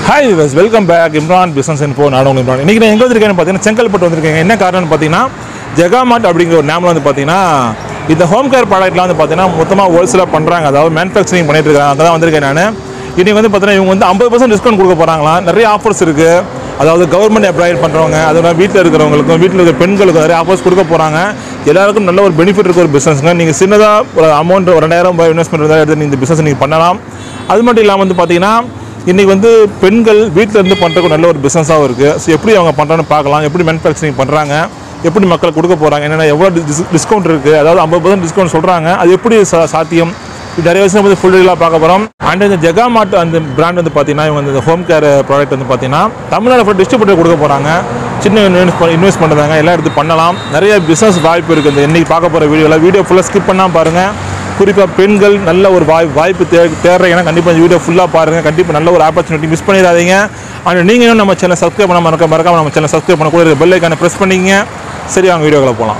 Hi viewers welcome back Imran business info நான் உங்கள் இம்ரான் இன்றைக்கி நான் எங்கே வந்திருக்கேன்னு பார்த்தீங்கன்னா செங்கல்பட்டு வந்திருக்கேன் என்ன காரணம்னு பார்த்தீங்கன்னா ஜெகாமார்ட் அப்படிங்கிற ஒரு நேமில் வந்து பார்த்தீங்கன்னா இந்த ஹோம் கேர் ப்ராடக்ட்லாம் வந்து பார்த்தீங்கன்னா மொத்தமாக ஹோல்சேலாக பண்ணுறாங்க அதாவது மேனுஃபேக்சரிங் பண்ணிட்டு இருக்காங்க அங்கே தான் வந்திருக்கேன் நான் இன்றைக்கி வந்து பார்த்தீங்கன்னா இவங்க வந்து ஐம்பது பர்சன்ட் டிஸ்கவுண்ட் கொடுக்க போகிறாங்களாம் நிறைய ஆஃபர்ஸ் இருக்குது அதாவது கவர்மெண்ட் எம்ப்ளாயர் பண்ணுறவங்க அதோட வீட்டில் இருக்கிறவங்களுக்கும் வீட்டில் இருக்கிற பெண்களுக்கும் நிறைய ஆஃபர்ஸ் கொடுக்க போகிறாங்க எல்லாருக்கும் நல்ல ஒரு பெனிஃபிட் இருக்க ஒரு பிஸ்னஸ்ங்க நீங்கள் சின்னதாக ஒரு அமௌண்ட் ஒரு ரெண்டாயிரம் ரூபாய் இன்வெஸ்ட்மெண்ட் இருந்தால் எடுத்து நீங்கள் இந்த பிஸ்னஸ் நீங்கள் பண்ணலாம் அது மட்டும் இல்லாமல் வந்து பார்த்தீங்கன்னா இன்றைக்கி வந்து பெண்கள் வீட்டில் இருந்து பண்ணுறதுக்கு நல்ல ஒரு பிஸ்னஸாகவும் இருக்குது ஸோ எப்படி அவங்க பண்ணுறான்னு பார்க்கலாம் எப்படி மேனுஃபேக்சரிங் பண்ணுறாங்க எப்படி மக்களுக்கு கொடுக்க போகிறாங்க என்னென்ன எவ்வளோ டிஸ்கவுண்ட் இருக்குது அதாவது ஐம்பது பர்சன்ட் டிஸ்கவுண்ட் சொல்கிறாங்க அது எப்படி சா- சாத்தியம் இது நிறைய விஷயம் வந்து ஃபுல் டீலாக பார்க்க போகிறோம் அண்ட் இந்த ஜெகாமார்ட் அந்த பிராண்ட் வந்து பார்த்தீங்கன்னா இவங்க இந்த ஹோம் கேர் ப்ராடக்ட் வந்து பார்த்தீங்கன்னா தமிழ்நாடு ஃபுல் டிஸ்ட்ரிபியூட்டர் கொடுக்க போகிறாங்க சின்ன இன்வெஸ்ட் பண்ணுறாங்க எல்லாம் எடுத்து பண்ணலாம் நிறைய பிஸ்னஸ் வாய்ப்பு இருக்குது இந்த இன்னைக்கு பார்க்க போகிற வீடியோவில் வீடியோ ஃபுல்லாக ஸ்கிப் பண்ணால் பாருங்கள் குறிப்பாக பெண்கள் நல்ல ஒரு வாய் வாய்ப்பு தே தேடுறீங்கன்னா கண்டிப்பாக இந்த வீடியோ ஃபுல்லாக பாருங்கள் கண்டிப்பாக நல்ல ஒரு ஆப்பர்ச்சுனிட்டி மிஸ் பண்ணிடாதீங்க அண்ட் நீங்கள் இன்னும் நம்ம சேனல் சப்ஸ்கிரைப் பண்ண மறக்க மறக்காம நம்ம சேனல் சப்ஸ்கிரைப் பண்ண கூட பெல் ஐக்கானை ப்ரெஸ் பண்ணிக்கங்க சரி அவங்க வீடியோக்களை போகலாம்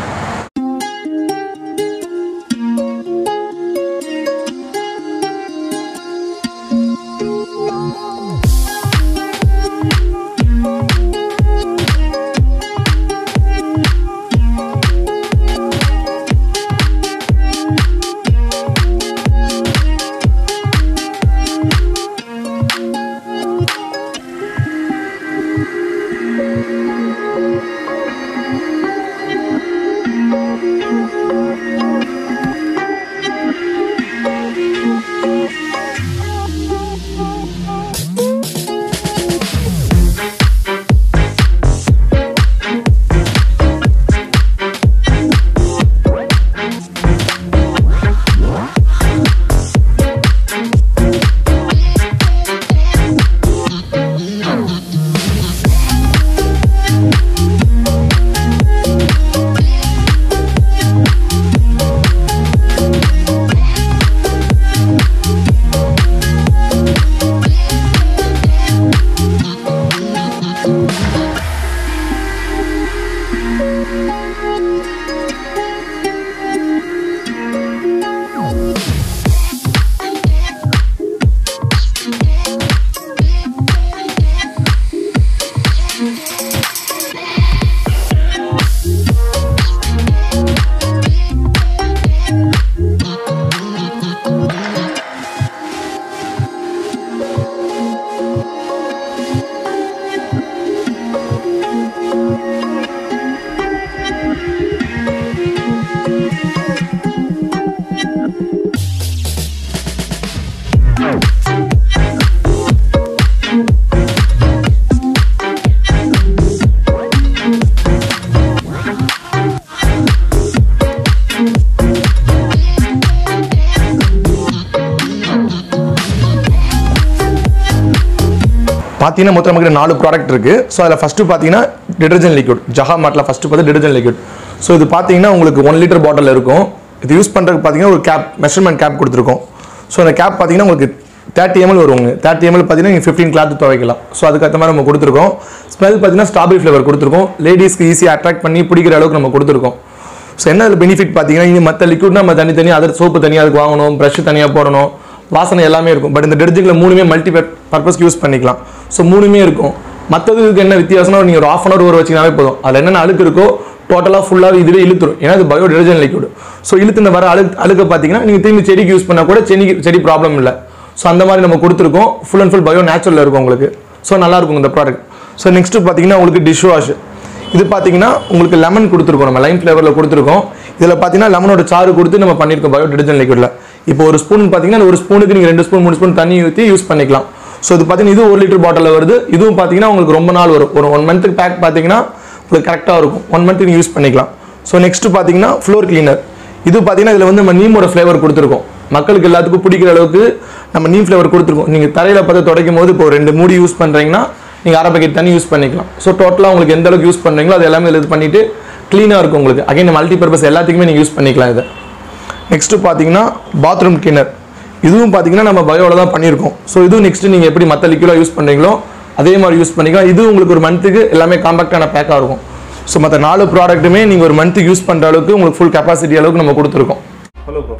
பார்த்தீங்கன்னா மொத்தம் நமக்கு நாலு ப்ராடக்ட் இருக்கு ஸோ அதில் ஃபஸ்ட்டு பார்த்தீங்கன்னா டிடர்ஜென்ட் லிக்விட் ஜஹா மார்ட்டில் ஃபஸ்ட்டு பார்த்து டிடர்ஜென்ட் லிக்விட் ஸோ இது பார்த்தீங்கன்னா உங்களுக்கு ஒன் லிட்டர் பாட்டில் இருக்கும் இது யூஸ் பண்ணுறதுக்கு பார்த்தீங்கன்னா ஒரு கேப் மெஷர்மெண்ட் கேப் கொடுத்துருக்கோம் ஸோ அந்த கேப் பார்த்தீங்கன்னா உங்களுக்கு தேர்ட்டி எம்எல் வருவாங்க தேர்ட்டி எம்எல் பார்த்தீங்கன்னா நீங்கள் ஃபிஃப்டீன் கிளாத் துவைக்கலாம் ஸோ அதுக்கேற்ற மாதிரி நம்ம கொடுத்துருக்கோம் ஸ்மெல் பார்த்தீங்கன்னா ஸ்ட்ராபெரி ஃப்ளேவர் கொடுத்துருக்கோம் லேடிஸ்க்கு ஈஸியாக அட்ராக்ட் பண்ணி பிடிக்கிற அளவுக்கு நம்ம கொடுத்துருக்கோம் ஸோ என்ன அதில் பெனிஃபிட் பார்த்தீங்கன்னா இங்கே மற்ற லிக்விட்னா நம்ம தனி தனியாக அதில் சோப்பு தனியாக அதுக்கு வாங்கணும் ப்ரஷ் தனியாக போடணும் வாசனை எல்லாமே இருக்கும் பட் இந்த டெர்ஜிங்கில் மூணுமே மல்டி பர்பஸ்க்கு யூஸ் பண்ணிக்கலாம் ஸோ மூணுமே இருக்கும் மற்றதுக்கு என்ன வித்தியாசம்னா நீங்கள் ஒரு ஆஃப் அன் ஹவர் ஊற வச்சிங்கனாவே போதும் அதில் என்னென்ன அழுக்கு இருக்கோ டோட்டலாக ஃபுல்லாக இதுவே இழுத்துரும் ஏன்னா இது பயோ டிடர்ஜென்ட் லிக்விட் ஸோ இழுத்துன வர அழு அழுக்க பார்த்தீங்கன்னா நீங்கள் திரும்பி செடிக்கு யூஸ் பண்ணால் கூட செடிக்கு செடி ப்ராப்ளம் இல்லை ஸோ அந்த மாதிரி நம்ம கொடுத்துருக்கோம் ஃபுல் அண்ட் ஃபுல் பயோ நேச்சுரலில் இருக்கும் உங்களுக்கு ஸோ நல்லா இருக்கும் இந்த ப்ராடக்ட் ஸோ நெக்ஸ்ட்டு பார்த்தீங்கன்னா உங்களுக்கு டிஷ் வாஷ் இது பார்த்தீங்கன்னா உங்களுக்கு லெமன் கொடுத்துருக்கோம் நம்ம லைம் ஃப்ளேவரில் கொடுத்துருக்கோம் இதில் பார்த்தீங்கன்னா லெமனோட சாறு கொடுத்து நம்ம பண்ணியிருக்கோம் பயோ டிடர்ஜென்ட் லிக்விடில் இப்போ ஒரு ஸ்பூன் பார்த்தீங்கன்னா அந்த ஒரு ஸ்பூனுக்கு நீங்கள் ரெண்டு ஸ்பூன் மூணு ஸ்பூன் தண்ணி ஊற்றி யூஸ் பண்ணிக்கலாம் ஸோ இது பார்த்தீங்கன்னா இது ஒரு லிட்டர் பாட்டிலில் வருது இதுவும் பார்த்தீங்கன்னா உங்களுக்கு ரொம்ப நாள் வரும் ஒரு ஒன் மந்த்துக்கு பேக் பார்த்தீங்கன்னா உங்களுக்கு கரெக்டாக இருக்கும் ஒன் மந்த் நீங்கள் யூஸ் பண்ணிக்கலாம் ஸோ நெக்ஸ்ட் பார்த்தீங்கன்னா ஃப்ளோர் கிளீனர் இது பார்த்தீங்கன்னா இதில் வந்து நம்ம நீமோட ஃப்ளேவர் கொடுத்துருக்கோம் மக்களுக்கு எல்லாத்துக்கும் பிடிக்கிற அளவுக்கு நம்ம நீம் ஃப்ளேவர் கொடுத்துருக்கோம் நீங்கள் தரையில் பார்த்து துடைக்கும் போது இப்போ ஒரு ரெண்டு மூடி யூஸ் பண்ணுறீங்கன்னா நீங்கள் அரை பக்கெட் தண்ணி யூஸ் பண்ணிக்கலாம் ஸோ டோட்டலாக உங்களுக்கு எந்த அளவுக்கு யூஸ் பண்ணுறீங்களோ அது எல்லாமே இதில் இது பண்ணிவிட்டு க்ளீனாக இருக்கும் உங்களுக்கு அகைன் மல்டி பர்பஸ் எல்லாத்துக்குமே நீங்கள் யூஸ் பண்ணிக்கலாம் இதை நெக்ஸ்ட்டு பார்த்தீங்கன்னா பாத்ரூம் கிளீனர் இதுவும் பார்த்தீங்கன்னா நம்ம பயோவில் தான் பண்ணியிருக்கோம் ஸோ இதுவும் நெக்ஸ்ட்டு நீங்கள் எப்படி மற்ற லிக்விடாக யூஸ் பண்ணுறீங்களோ அதே மாதிரி யூஸ் பண்ணிக்கலாம் இது உங்களுக்கு ஒரு மந்த்துக்கு எல்லாமே காம்பாக்டான பேக்காக இருக்கும் ஸோ மற்ற நாலு ப்ராடக்ட்டுமே நீங்கள் ஒரு மந்த்துக்கு யூஸ் பண்ணுற அளவுக்கு உங்களுக்கு ஃபுல் கெப்பாசிட்டி அளவுக்கு நம்ம கொடுத்துருக்கோம் hello bro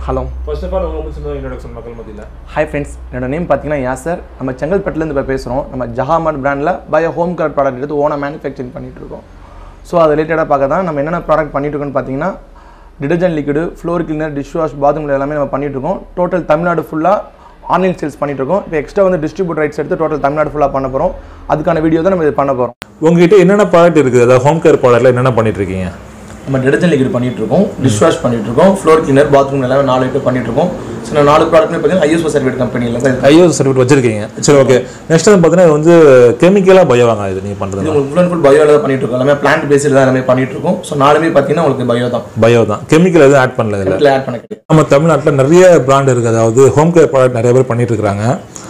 hello first of all உங்களுக்கு சின்ன இன்ட்ரடக்ஷன் மக்கள் மத்தியில் ஹாய் ஃப்ரெண்ட்ஸ் என்னோட நேம் பார்த்தீங்கன்னா யாசர் நம்ம செங்கல்பட்டுலேருந்து இப்போ பேசுகிறோம் நம்ம ஜஹாமட் பிராண்டில் பயோ ஹோம் கேர் ப்ராடக்ட் எடுத்து ஓனாக மேனுஃபேக்சரிங் பண்ணிட்டு இருக்கோம் ஸோ அது ரிலேட்டடாக பார்க்க தான் நம்ம என்னென்ன ப்ராடக்ட் பண்ணிட்டு இருக்கோம்னு பார்த்தீங்கன்னா detergent liquid floor cleaner dish wash bathroom எல்லாமே நம்ம பண்ணிட்டு இருக்கோம் டோட்டல் தமிழ்நாடு ஃபுல்லாக ஆன்லைன் சேல்ஸ் பண்ணிட்டு இருக்கோம் இப்போ எக்ஸ்ட்ரா வந்து டிஸ்ட்ரிபியூட் ரைட்ஸ் எடுத்து டோட்டல் தமிழ்நாடு ஃபுல்லாக பண்ண போகிறோம் அதுக்கான வீடியோ தான் நம்ம இது பண்ண போகிறோம் உங்ககிட்ட என்னென்ன ப்ராடக்ட் இருக்குது அதாவது ஹோம் கேர் ப்ராடக்ட்ல என்னென்ன பண்ணிட்டு இருக்கீங்க நம்ம டிடர்ஜென்ட் லிக்விட் பண்ணிட்டு இருக்கோம் டிஷ் வாஷ் பண்ணிட்டு இருக்கோம் ஃப்ளோர் கிளீனர் பாத்ரூம் எல்லாமே நாலு ஐட்டம் பண்ணிட்டு இருக்கோம் ஸோ நான் நாலு ப்ராடக்ட்மே பார்த்தீங்கன்னா ஐஎஸ்ஓ சர்டிஃபிகேட் கம்பெனியில் தான் இது ஐஓ சர்டிஃபிகேட் வச்சிருக்கீங்க சரி ஓகே நெக்ஸ்ட் வந்து பார்த்தீங்கன்னா இது வந்து கெமிக்கலாக பயோவாங்க இது நீங்கள் பண்ணுறது இது உங்களுக்கு ஃபுல் அண்ட் ஃபுல் பயோவில் தான் பண்ணிட்டு இருக்கோம் எல்லாமே பிளான்ட் பேஸ்டு தான் எல்லாமே பண்ணிட்டு இருக்கோம் ஸோ நாலுமே பார்த்தீங்கன்னா உங்களுக்கு பயோ தான் பயோ தான் கெமிக்கல் எதுவும் ஆட் பண்ணல இதில் இதில் ஆட் பண்ண கிடையாது நம்ம தமிழ்நாட்டில் நிறைய பிராண்ட் இருக்குது அதாவது ஹோம் கேர் ப்ராடக்ட் நிறைய பேர் பண்ணிட்டு இருக்காங்க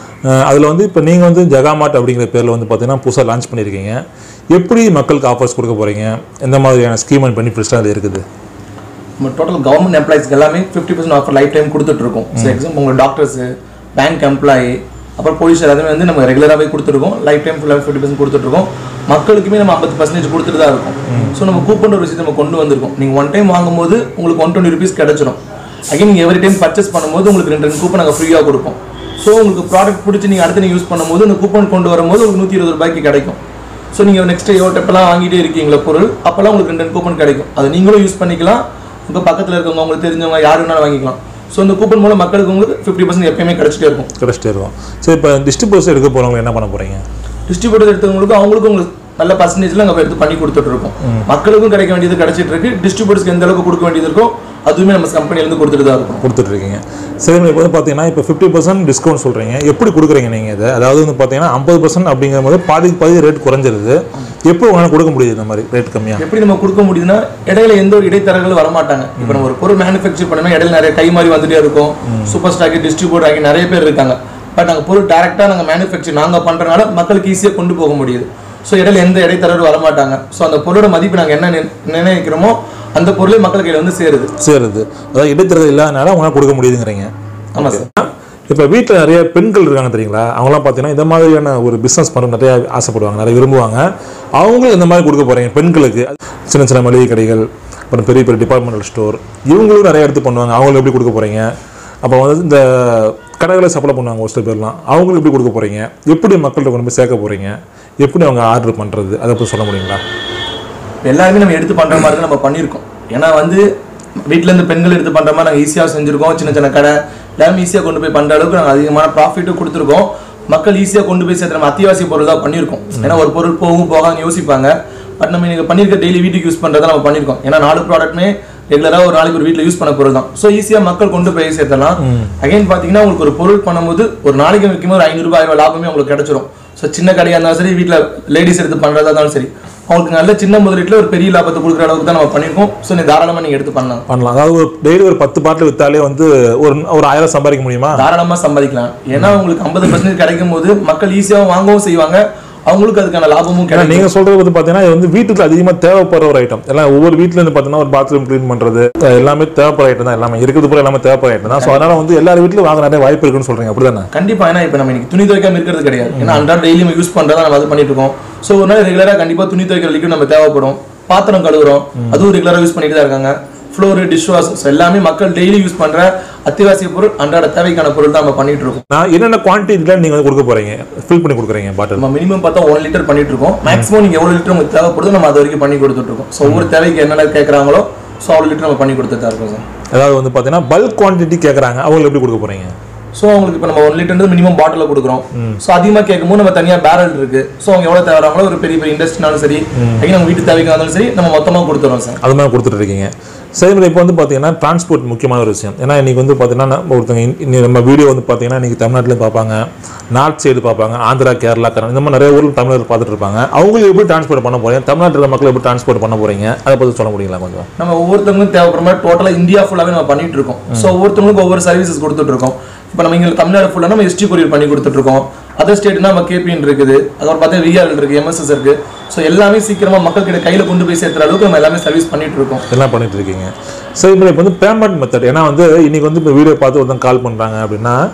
அதில் வந்து இப்போ நீங்கள் வந்து ஜகாமாட் அப்படிங்கிற பேரில் வந்து பார்த்தீங்கன்னா புதுசாக லான்ச் பண்ணியிருக்கீங்க எப்படி மக்களுக்கு ஆஃபர்ஸ் கொடுக்க போகிறீங்க எந்த மாதிரியான ஸ்கீம் அண்ட் பெனிஃபிட்ஸ்லாம் அது இருக்குது நம்ம டோட்டல் கவர்மெண்ட் எம்ப்ளாயிஸ்க்கு எல்லாமே fifty percent offer life time கொடுத்துட்டு இருக்கோம் ஸோ எக்ஸாம்பிள் உங்கள் டாக்டர்ஸ் பேங்க் எம்ப்ளாயி அப்புறம் போலீஸ் எல்லாமே வந்து நம்ம ரெகுலராகவே கொடுத்துருக்கோம் லைஃப் டைம் ஃபுல்லாக ஃபிஃப்டி பர்சன்ட் கொடுத்துட்ருக்கோம் மக்களுக்குமே நம்ம ஐம்பது பர்சன்டேஜ் கொடுத்துட்டு தான் இருக்கோம் ஸோ நம்ம கூப்பன் ஒரு விஷயத்தை நம்ம கொண்டு வந்திருக்கோம் நீங்கள் ஒன் டைம் வாங்கும்போது உங்களுக்கு ஒன் டுவெண்ட்டி ருபீஸ் கிடைச்சிடும் அகைன் நீங்கள் எவ்ரி டைம் பர்ச்சேஸ் பண்ணும்போது உங்களுக்கு ரெண்டு ரெண்டு கூப்பன் நாங்கள் ஃப்ரீயாக கொடுப்போம் ஸோ உங்களுக்கு ப்ராடக்ட் பிடிச்சி நீங்கள் அடுத்து நீங்கள் யூஸ் பண்ணும்போது அந்த கூப்பன் கொண்டு வரும்போது உங்களுக்கு நூற்றி இருபது ரூபாய்க்கு கிடைக்கும் ஸோ நீங்கள் நெக்ஸ்ட் எப்பெல்லாம் வாங்கிட்டே இருக்கீங்களா பொருள் அப்போல்லாம் உங்களுக்கு ரெண்டு ரெண்டு கூப்பன் கிடைக்கும் அதை நீங்களும் யூஸ் பண்ணிக்கலாம் உங்கள் பக்கத்தில் இருக்கவங்க உங்களுக்கு தெரிஞ்சவங்க யார் வேணாலும் வாங்கிக்கலாம் ஸோ இந்த கூப்பன் மூலம் மக்களுக்கு உங்களுக்கு ஃபிஃப்டி பர்சன்ட் எப்பயுமே கிடைச்சிட்டே இருக்கும் கிடச்சிட்டே இருக்கும் சரி இப்போ டிஸ்ட்ரிபியூட்டர்ஸ் எடுக்க போகிறவங்க என்ன பண்ண போகிறீங்க டிஸ்ட்ரிபியூட்டர் எடுத்தவங்களுக்கு அவங்களுக்கும் உங்களுக்கு நல்ல பர்சன்டேஜ்ல நம்ம எடுத்து பண்ணி கொடுத்துட்டு இருக்கோம் மக்களுக்கும் கிடைக்க வேண்டியது கிடைச்சிட்டு இருக்கு டிஸ்ட்ரிபியூட்டர்ஸ்க்கு எந்த அளவுக்கு கொடுக்க வேண்டியது இருக்கோ அதுவுமே நம்ம கம்பெனில இருந்து கொடுத்துட்டு தான் இருக்கும் கொடுத்துட்ருக்கீங்க சரி இப்போ வந்து பார்த்தீங்கன்னா இப்போ ஃபிஃப்டி பர்சன்ட் டிஸ்கவுண்ட் சொல்கிறீங்க எப்படி கொடுக்குறீங்க நீங்கள் இதை அதாவது வந்து பார்த்தீங்கன்னா ஐம்பது பர்சன்ட் அப்படிங்கும்போது பாதிக்கு பாதி ரேட் குறைஞ்சிருது எப்படி உங்களால் கொடுக்க முடியுது இந்த மாதிரி ரேட் கம்மியாக எப்படி நம்ம கொடுக்க முடியுதுன்னா இடையில எந்த ஒரு இடைத்தரகர்கள் வரமாட்டாங்க இப்போ நம்ம ஒரு பொருள் மேனுஃபேக்சர் பண்ணணும் இடையில நிறைய கை மாறி வந்துட்டே இருக்கும் சூப்பர் ஸ்டாக்கி டிஸ்ட்ரிபியூட்டர் ஆகி நிறைய பேர் இருக்காங்க பட் நாங்கள் பொருள் டேரெக்டாக நாங்கள் மேனுஃபேக்சர் நாங்கள் பண்ணுறதுனால மக்களுக்கு ஈஸியாக கொண்டு போக முடியுது ஸோ இடையில எந்த இடைத்தரகரும் வரமாட்டாங்க ஸோ அந்த பொருளோட மதிப்பு நாங்கள் என்ன நிர்- நிர்ணயிக்கிறோமோ அந்த பொருளே மக்கள் கையில் வந்து சேருது சேருது அதாவது இடைத்தரகர் இல்லாதனால உங்களால் கொடுக்க முடியுதுங்கிறீங்க ஆமாம் சார் இப்போ வீட்டில் நிறைய பெண்கள் இருக்காங்க தெரியுங்களா அவங்களாம் பார்த்தீங்கன்னா இந்த மாதிரியான ஒரு பிஸ்னஸ் பண்ண நிறைய ஆசைப்படுவாங்க நிறைய விரும்புவாங்க அவங்களும் இந்த மாதிரி கொடுக்க போகிறீங்க பெண்களுக்கு சின்ன சின்ன மளிகை கடைகள் அப்புறம் பெரிய பெரிய டிபார்ட்மெண்டல் ஸ்டோர் இவங்களும் நிறைய எடுத்து பண்ணுவாங்க அவங்களுக்கு எப்படி கொடுக்க போகிறீங்க அப்புறம் வந்து இந்த கடைகளை சப்ளை பண்ணுவாங்க ஒரு சில பேர்லாம் அவங்களுக்கு எப்படி கொடுக்க போகிறீங்க எப்படி மக்கள்கிட்ட கொண்டு போய் சேர்க்க போகிறீங்க எப்படி அவங்க ஆர்டர் பண்ணுறது அதை பற்றி சொல்ல முடியுங்களா எல்லாருமே நம்ம எடுத்து பண்ற மாதிரி தான் நம்ம பண்ணியிருக்கோம் ஏன்னா வந்து வீட்ல இருந்து பெண்கள் எடுத்து பண்ற மாதிரி நாங்கள் ஈஸியாக செஞ்சிருக்கோம் சின்ன சின்ன கடை எல்லாமே ஈஸியாக கொண்டு போய் பண்ற அளவுக்கு நாங்கள் அதிகமான ப்ராஃபிட்டும் கொடுத்துருக்கோம் மக்கள் ஈஸியாக கொண்டு போய் சேர்த்து நம்ம அத்தியாவசிய பொருள் தான் பண்ணியிருக்கோம் ஏன்னா ஒரு பொருள் போகும் போகான்னு யோசிப்பாங்க பட் நம்ம இன்னைக்கு பண்ணியிருக்க டெய்லி வீட்டுக்கு யூஸ் பண்ணுறதை நம்ம பண்ணியிருக்கோம் ஏன்னா நாலு ப்ராடக்ட்மே ரெகுலராக ஒரு நாளைக்கு ஒரு வீட்டில் யூஸ் பண்ண பொருள் தான் ஸோ ஈஸியாக மக்கள் கொண்டு போய் சேர்த்தலாம் அகைன் பார்த்தீங்கன்னா உங்களுக்கு ஒரு பொருள் பண்ணும்போது ஒரு நாளைக்கு வைக்கும் ஒரு ஐநூறுபா ஆயிரம் ரூபாய் லாபமே உங்களுக்கு கிடைச்சிரும் ஸோ சின்ன கடையாக இருந்தாலும் சரி வீட்டில் லேடிஸ் எடுத்து பண்ணுறதா இருந்தாலும் சரி அவங்களுக்கு நல்ல சின்ன முதலீட்டில் ஒரு பெரிய லாபத்தை கொடுக்குற அளவுக்கு தான் நம்ம பண்ணியிருக்கோம் ஸோ நீ தாராளமாக நீங்கள் எடுத்து பண்ணலாம் பண்ணலாம் அதாவது ஒரு டெய்லி ஒரு பத்து பாட்டில் விற்றாலே வந்து ஒரு ஒரு ஆயிரம் சம்பாதிக்க முடியுமா தாராளமாக சம்பாதிக்கலாம் ஏன்னா உங்களுக்கு ஐம்பது பர்சன்டேஜ் கிடைக்கும் போது மக்கள் ஈஸியாக வாங்கவும் செய்வாங்க அவங்களுக்கு அதுக்கான லாபமும் ஏன்னா கிடைக்கும் நீங்க சொல்றது வந்து பாத்தீங்கன்னா இது வந்து வீட்டுக்கு அதிகமா தேவைப்படுற ஒரு ஐட்டம் எல்லாம் ஒவ்வொரு வீட்ல இருந்து பாத்தீங்கன்னா ஒரு பாத்ரூம் க்ளீன் பண்றது அஹ் எல்லாமே தேவைப்படுற ஐட்டம் தான் எல்லாமே இருக்கிறது போல எல்லாமே தேவைப்படுற ஐட்டம் தான் ஸோ அதனால வந்து எல்லார் வீட்லயும் வாங்க நிறைய வாய்ப்பு இருக்குன்னு சொல்றீங்க அப்படிதானே கண்டிப்பா ஏன்னா இப்போ நம்ம இன்னைக்கு துணி துவைக்காம இருக்கிறது கிடையாது ஏன்னா அன்றாட டெய்லி நம்ம யூஸ் பண்றதா நம்ம அது பண்ணிட்டு இருக்கோம் ஸோ ஒரு நாள் ரெகுலரா கண்டிப்பா துணி துவைக்கிற liquid நம்ம தேவைப்படும் பாத்திரம் கழுவுறோம் அதுவும் ரெகுலரா யூஸ் பண்ணிட்டு தான் இருக்காங்க ஃப்ளோரு டிஷ் வாஷ் எல்லாமே மக்கள் டெய்லி யூஸ் பண்ற அத்தியாவசிய பொருள் அன்றாட தேவைக்கான பொருள் தான் நம்ம பண்ணிட்டு இருக்கோம் நான் என்னென்ன குவான்டிட்டில நீங்க வந்து கொடுக்க போறீங்க ஃபில் பண்ணி கொடுக்குறீங்க பாட்டில் நம்ம மினிமம் பார்த்தா ஒன் லிட்டர் பண்ணிட்டு இருக்கோம் மேக்ஸிமம் நீங்க எவ்வளவு லிட்டர் உங்களுக்கு தேவைப்படுதோ நம்ம அது வரைக்கும் பண்ணி கொடுத்துட்டு இருக்கோம் ஸோ ஒவ்வொரு தேவைக்கு என்னென்ன கேட்குறாங்களோ ஸோ அவ்வளோ லிட்டர் நம்ம பண்ணி கொடுத்துட்டு தான் இருக்கோம் சார் அதாவது வந்து பாத்தீங்கன்னா பல்க் குவான்டிட்டி கேக்குறாங்க அவங்களுக்கு எப்படி கொடுக்க போறீங்க ஸோ அவங்களுக்கு இப்போ நம்ம ஒன் லிட்டர் மினிமம் பாட்டில் கொடுக்குறோம் ஸோ அதிகமாக கேட்கும்போது நம்ம தனியாக பேரல் இருக்கு ஸோ அவங்க எவ்வளோ தேவைறாங்களோ ஒரு பெரிய பெரிய இண்டஸ்ட்ரினாலும் சரி அங்கே நம்ம வீட்டு தேவைக்கு இருந்தாலும் சரி நம்ம மொத்தமாக கொடுத்துறோம் சார் அது மாதிரி கொடுத்துட்டு இருக்கீங்க சரி இப்போ வந்து பார்த்தீங்கன்னா டிரான்ஸ்போர்ட் முக்கியமான ஒரு விஷயம் ஏன்னா இன்னைக்கு வந்து பார்த்தீங்கன்னா நம்ம ஒருத்தங்க இன்- இன்னி நம்ம வீடியோ வந்து பார்த்தீங்கன்னா இன்னைக்கு தமிழ்நாட்டில் பார்ப்பாங்க நார்த் சைடு பார்ப்பாங்க ஆந்திரா கேரளா கர்நாடகா இந்த மாதிரி நிறைய ஊரில் தமிழர்கள் பார்த்துட்டு இருப்பாங்க அவங்களுக்கு எப்படி டிரான்ஸ்போர்ட் பண்ண போறீங்க தமிழ்நாட்டில் இருக்கிற மக்கள் எப்படி டிரான்ஸ்போர்ட் பண்ண போறீங்க அதை பற்றி சொல்ல முடியுங்களா கொஞ்சம் நம்ம ஒவ்வொருத்தவங்களுக்கும் தேவைப்படுற மாதிரி டோட்டலாக இந்தியா ஃபுல்லாகவே நம்ம பண்ணிட்டு இருக்கோம் ஸோ ஒவ்வொருத்தவங்களுக்கும் ஒவ்வொரு சர்வீசஸ் கொடுத்துட்டு இருக்கோம் இப்போ நம்ம இங்கே தமிழ்நாடு ஃபுல்லாக நம்ம எஸ்டி கொரியர் பண்ணி கொடுத்துட்டு இருக்கோம் அதர் ஸ்டேட்னா நம்ம கேபிஎன் இருக்குது அதுக்கப்புறம் பார்த்தா விஆர் இருக்கு எம்எஸ்எஸ் இருக்கு ஸோ எல்லாமே சீக்கிரமா மக்கள் கிட்ட கையில கொண்டு போய் சேர்த்துற அளவுக்கு நம்ம எல்லாமே சர்வீஸ் பண்ணிட்டு இருக்கோம் எல்லாம் பண்ணிட்டு இருக்கீங்க சரி இப்போ இப்போ வந்து பேமெண்ட் மெத்தட் ஏன்னா வந்து இன்னைக்கு வந்து இப்போ வீடியோ பார்த்து ஒருத்தன் கால் பண்ணுறாங்க அப்படின்னா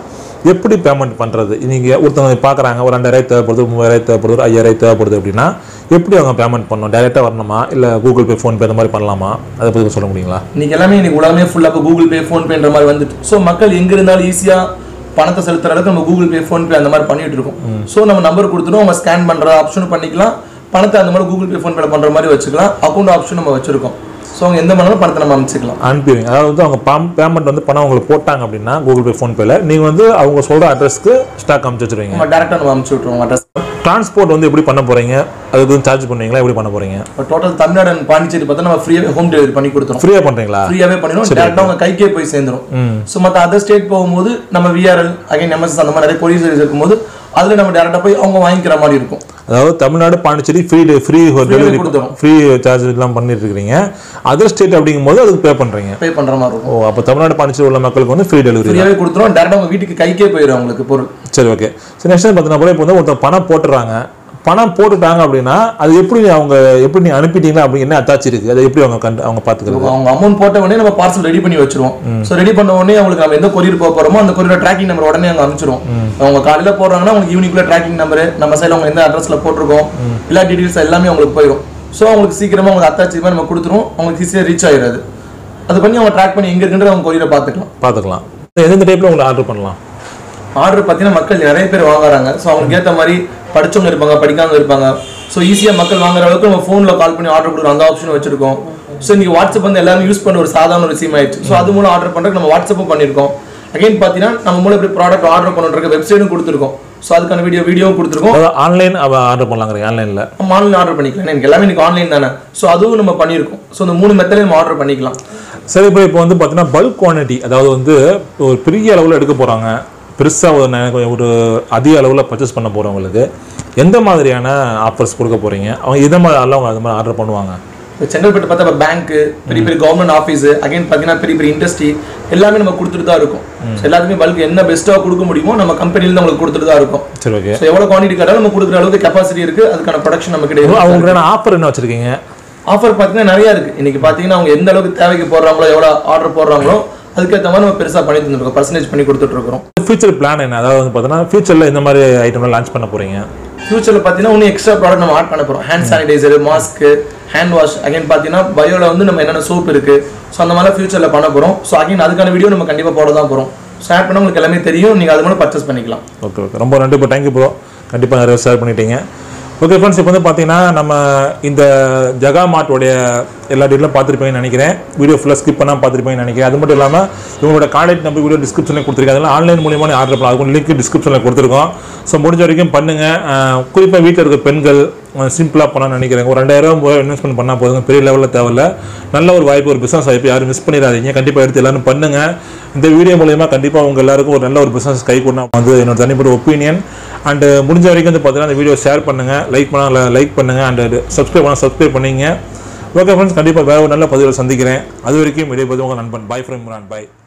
எப்படி பேமெண்ட் பண்ணுறது நீங்கள் ஒருத்தவங்க பார்க்குறாங்க ஒரு ரெண்டாயிரம் தேவைப்படுது மூவாயிரம் தேவைப்படுது ஒரு ஐயாயிரம் தேவைப்படுது அப்படின்னா எப்படி அவங்க பேமெண்ட் பண்ணணும் டேரெக்டாக வரணுமா இல்லை கூகுள் பே ஃபோன்பே அந்த மாதிரி பண்ணலாமா அதை பற்றி சொல்ல முடியுங்களா இன்னைக்கு எல்லாமே இன்னைக்கு உலகமே ஃபுல்லாக இப்போ கூகுள் பே ஃபோன்பேன்ற மாதிரி வந்துட்டு ஸோ மக்கள் எங்க இருந்தாலும் ஈஸியாக பணத்தை செலுத்துற அளவுக்கு நம்ம கூகுள் பே ஃபோன்பே அந்த மாதிரி பண்ணிட்டு இருக்கோம் ஸோ நம்ம நம்பர் கொடுத்துட்டோம் அவங்க ஸ்கேன் பண்ற ஆப்ஷனும் பண்ணிக்கலாம் பணத்தை அந்த மாதிரி கூகுள் பே ஃபோன்பேல பண்ற மாதிரி வச்சுக்கலாம் அக்கௌண்ட் ஆப்ஷன் நம்ம வச்சிருக்கோம் ஸோ அவங்க எந்த பண்ணாலும் பணத்தை நம்ம அமைச்சிக்கலாம் அனுப்பிடுவீங்க அதாவது வந்து அவங்க பாம் பேமெண்ட் வந்து பணம் உங்களுக்கு போட்டாங்க அப்படின்னா கூகுள் பே ஃபோன்பேல நீங்கள் வந்து அவங்க சொல்கிற அட்ரஸ்க்கு ஸ்டாக் அமுச்சு வச்சிருவீங்க நம்ம டேரெக்டாக நம்ம அமுச்சு விட்ருவோம் அட்ரஸ் டிரான்ஸ்போர்ட் வந்து எப்படி பண்ண போகிறீங்க அதுக்கு வந்து சார்ஜ் பண்ணுவீங்களா எப்படி பண்ண போகிறீங்க இப்போ டோட்டல் தமிழ்நாடு and பாண்டிச்சேரி பார்த்தா நம்ம ஃப்ரீயாகவே ஹோம் டெலிவரி பண்ணி கொடுத்துரும் ஃப்ரீயாக பண்ணுறீங்களா ஃப்ரீயாகவே பண்ணிடுவோம் டேரெக்டாக அவங்க கைக்கே போய் சேர்ந்துரும் ஸோ மற்ற அதர் ஸ்டேட் போகும்போது நம்ம விஆர்எல் அகைன் எம்எஸ் அந்த மாதிரி நிறைய கொரியர் சர்வீஸ் இருக்கும்போது அதில் நம்ம டேரெக்டாக போய் அவங்க வாங்கிக்கிற மாதிரி இருக்கும் அதாவது Tamil Nadu Pondicherry free free delivery கொடுத்துரும். ஃப்ரீ சார்ஜ் எல்லாம் பண்ணிட்டு இருக்கிறீங்க அதர் ஸ்டேட் அப்படிங்கும்போது அதுக்கு பே பண்ணுறீங்க பே பண்ணுற மாதிரி இருக்கும் ஓ அப்போ தமிழ்நாடு பாண்டிச்சேரி உள்ள மக்களுக்கு வந்து ஃப்ரீ டெலிவரி ஃப்ரீயாகவே கொடுத்துரும் டேரெக்டாக உங்க வீட்டுக்கு கைக்கே போயிடும் உங்களுக்கு பொருள் சரி ஓகே சரி நெக்ஸ்ட் பார்த்தீங்கன்னா கூட இப்போ வந்து ஒருத்தர் பணம் போட்டுறாங்க பணம் போட்டுட்டாங்க அப்படின்னா அது எப்படி அவங்க எப்படி நீ அனுப்பிட்டீங்களா அப்படி என்ன அத்தாச்சி இருக்கு அதை எப்படி அவங்க கண்டு அவங்க பார்த்துக்கிறது அவங்க அமௌண்ட் போட்ட உடனே நம்ம பார்சல் ரெடி பண்ணி வச்சிருவோம் ஸோ ரெடி பண்ண உடனே அவங்களுக்கு நம்ம எந்த கொரியர் போக போறோமோ அந்த கொரியர் ட்ராக்கிங் நம்பர் உடனே அங்க அனுப்பிச்சிருவோம் அவங்க காலையில போடுறாங்கன்னா உங்களுக்கு ஈவினிங்ல ட்ராக்கிங் நம்பர் நம்ம சைடில் அவங்க எந்த அட்ரஸ்ல போட்டிருக்கோம் எல்லா டீடைல்ஸ் எல்லாமே அவங்களுக்கு போயிடும் ஸோ அவங்களுக்கு சீக்கிரமா அவங்க அத்தாச்சி மாதிரி நம்ம கொடுத்துருவோம் அவங்களுக்கு ஈஸியாக ரீச் ஆகிடாது அது பண்ணி அவங்க ட்ராக் பண்ணி எங்க இருக்குன்றது அவங்க கொரியரை பார்த்துக்கலாம் பார்த்துக்கலாம் எந்தெந்த டைப்பில் உங்களுக்கு ஆர்டர் பண்ணலாம் ஆர்டர் பார்த்தீங்கன்னா மக்கள் நிறைய பேர் வாங்குறாங்க ஸோ அவங்களுக்கு ஏற்ற மாதிரி படிச்சவங்க இருப்பாங்க படிக்காதவங்க இருப்பாங்க ஸோ ஈஸியாக மக்கள் வாங்குற அளவுக்கு நம்ம ஃபோனில் கால் பண்ணி ஆர்டர் கொடுக்குறோம் அந்த ஆப்ஷன் வச்சிருக்கோம் ஸோ இன்னைக்கு வாட்ஸ்அப் வந்து எல்லாரும் யூஸ் பண்ண ஒரு சாதாரண ஒரு விஷயம் ஆயிடுச்சு ஸோ அது மூலம் ஆர்டர் பண்ணுறதுக்கு நம்ம வாட்ஸ்அப்பும் பண்ணியிருக்கோம் அகைன் பார்த்தீங்கன்னா நம்ம மூலம் இப்படி ப்ராடக்ட் ஆர்டர் பண்ணுறதுக்கு வெப்சைட்டும் கொடுத்துருக்கோம் ஸோ அதுக்கான வீடியோ வீடியோவும் கொடுத்துருக்கோம் அதாவது ஆன்லைன் ஆர்டர் பண்ணலாங்கிறீங்க ஆன்லைனில் நம்ம ஆன்லைன் ஆர்டர் பண்ணிக்கலாம் எனக்கு எல்லாமே இன்னைக்கு ஆன்லைன் தானே ஸோ அதுவும் நம்ம பண்ணியிருக்கோம் ஸோ இந்த மூணு மெத்தட்லையும் நம்ம ஆர்டர் பண்ணிக்கலாம் சரி இப்போ இப்போ வந்து பார்த்தீங்கன்னா பல்க் குவான்டிட்டி அதாவது வந்து ஒரு பெரிய அளவில் எடுக்க போகிறாங்க பெருசாக ஒரு ந- ஒரு அதிக அளவில் பர்ச்சேஸ் பண்ண போகிறவங்களுக்கு எந்த மாதிரியான ஆஃபர்ஸ் கொடுக்க போகிறீங்க அவங்க எந்த மாதிரி ஆள் அவங்க அது மாதிரி ஆர்டர் பண்ணுவாங்க இப்போ செங்கல்பட்டு பார்த்தா இப்போ பேங்க்கு பெரிய பெரிய கவர்மெண்ட் ஆஃபீஸ் அகைன் பார்த்தீங்கன்னா பெரிய பெரிய இண்டஸ்ட்ரி எல்லாமே நம்ம கொடுத்துட்டு தான் இருக்கும் So எல்லாத்துக்குமே பல்க் என்ன பெஸ்ட்டாக கொடுக்க முடியுமோ நம்ம கம்பெனிலேருந்து உங்களுக்கு கொடுத்துட்டு தான் இருக்கும் சரி ஓகே ஸோ எவ்வளோ குவான்டிட்டி கேட்டாலும் நம்ம கொடுக்குற அளவுக்கு கெப்பாசிட்டி இருக்கு அதுக்கான ப்ரொடக்ஷன் நம்ம கிடையாது அவங்களுக்கான ஆஃபர் என்ன வச்சுருக்கீங்க ஆஃபர் பார்த்தீங்கன்னா நிறைய இருக்கு இன்னைக்கு பார்த்தீங்கன்னா அவங்க எந்த அளவுக்கு தேவைக்கு போடுறாங்களோ எவ்வளோ ஆர்டர் போடுறாங்களோ அதுக்கேற்ற மாதிரி நம்ம பெருசாக பண்ணி தந்துருக்கோம் பர்சன்டேஜ் பண்ணி கொடுத்துட்டு இருக்கிறோம் ஃபியூச்சர் பிளான் என்ன அதாவது வந்து பார்த்தீங்கன்னா ஃபியூச்சரில் இந்த மாதிரி ஐட்டம்லாம் லான்ச் பண்ண போகிறீங்க ஃபியூச்சரில் பார்த்தீங்கன்னா இன்னும் எக்ஸ்ட்ரா ப்ராடக்ட் நம்ம ஆட் பண்ண போகிறோம் hand sanitiser mask hand wash again பார்த்தீங்கன்னா பயோவில் வந்து நம்ம என்னென்ன சோப் இருக்குது ஸோ அந்த மாதிரி ஃபியூச்சரில் பண்ண போகிறோம் ஸோ அகைன் அதுக்கான வீடியோ நம்ம கண்டிப்பாக போட தான் போகிறோம் ஸோ ஆட் பண்ண உங்களுக்கு எல்லாமே தெரியும் நீங்கள் அது மூலம் பர்ச்சேஸ் பண்ணிக்கலாம் ஓகே ஓகே ரொம்ப நன்றி ப்ரோ தேங்க்யூ ப்ரோ கண்டிப்பாக நிறைய ஷேர் பண்ணிட்டீங்க ஓகே ஃப்ரெண்ட்ஸ் இப்போ வந்து பார்த்தீங்கன்னா நம்ம இந்த ஜகா மார்ட்டோடைய எல்லா டீட்டெயிலும் பார்த்துருப்பீங்கன்னு நினைக்கிறேன் வீடியோ ஃபுல்லாக ஸ்கிப் பண்ணால் பார்த்துருப்பீங்கன்னு நினைக்கிறேன் அது மட்டும் இல்லாமல் இவங்களோட கான்டாக்ட் நம்பர் வீடியோ டிஸ்கிரிப்ஷனில் கொடுத்துருக்கேன் அதெல்லாம் ஆன்லைன் மூலியமாக ஆர்டர் பண்ணலாம் அதுக்கு லிங்க் டிஸ்கிரிப்ஷனில் கொடுத்துருக்கோம் ஸோ முடிஞ்ச வரைக்கும் பண்ணுங்கள் குறிப்பாக வீட்டில் இருக்க பெண்கள் சிம்பிளாக பண்ணணும்னு நினைக்கிறேன் ஒரு ரெண்டாயிரம் ரூபாய் இன்வெஸ்ட்மெண்ட் பண்ணால் போதுங்க பெரிய லெவலில் தேவையில்ல நல்ல ஒரு வாய்ப்பு ஒரு பிஸ்னஸ் வாய்ப்பு யாரும் மிஸ் பண்ணிடாதீங்க கண்டிப்பாக எடுத்து எல்லாரும் பண்ணுங்கள் இந்த வீடியோ மூலயமா கண்டிப்பாக உங்கள் எல்லாருக்கும் ஒரு நல்ல ஒரு பிஸ்னஸ் கை கொண்டு வந்து என்னோட தனிப்பட்ட ஒப்பீனியன் அண்டு முடிஞ்ச வரைக்கும் வந்து பார்த்தீங்கன்னா இந்த வீடியோ ஷேர் பண்ணுங்கள் லைக் பண்ணால் லைக் பண்ணுங்கள் அண்ட் சப்ஸ்கிரைப் பண்ணால் சப்ஸ்கிரைப் பண்ணீங்க ஓகே ஃப்ரெண்ட்ஸ் கண்டிப்பாக வேறு ஒரு நல்ல பதிவில் சந்திக்கிறேன் அது வரைக்கும் இடையே உங்கள் நண்பன் பாய் ஃப்ரம் இம்ரான் பாய்